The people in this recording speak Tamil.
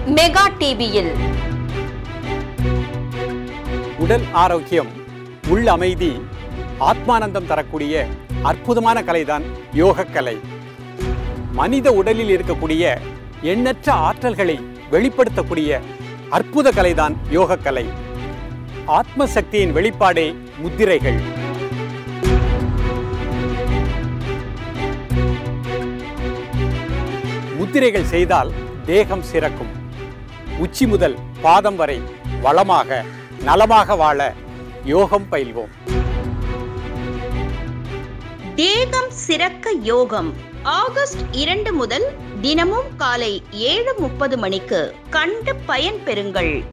மெகா டிவியில் உடல் ஆரோக்கியம் உள் அமைதி ஆத்மானந்தம் தரக்கூடிய அற்புதமான கலைதான் யோகக்கலை மனித உடலில் இருக்கக்கூடிய எண்ணற்ற ஆற்றல்களை வெளிப்படுத்தக்கூடிய அற்புத கலைதான் யோகக்கலை ஆத்ம சக்தியின் வெளிப்பாடே முத்திரைகள் முத்திரைகள் செய்தால் தேகம் சிறக்கும் உச்சி முதல் பாதம் வரை வளமாக நலமாக வாழ யோகம் பயில்வோம் தேகம் சிறக்க யோகம் ஆகஸ்ட் இரண்டு முதல் தினமும் காலை ஏழு முப்பது மணிக்கு கண்டு பயன் பெறுங்கள்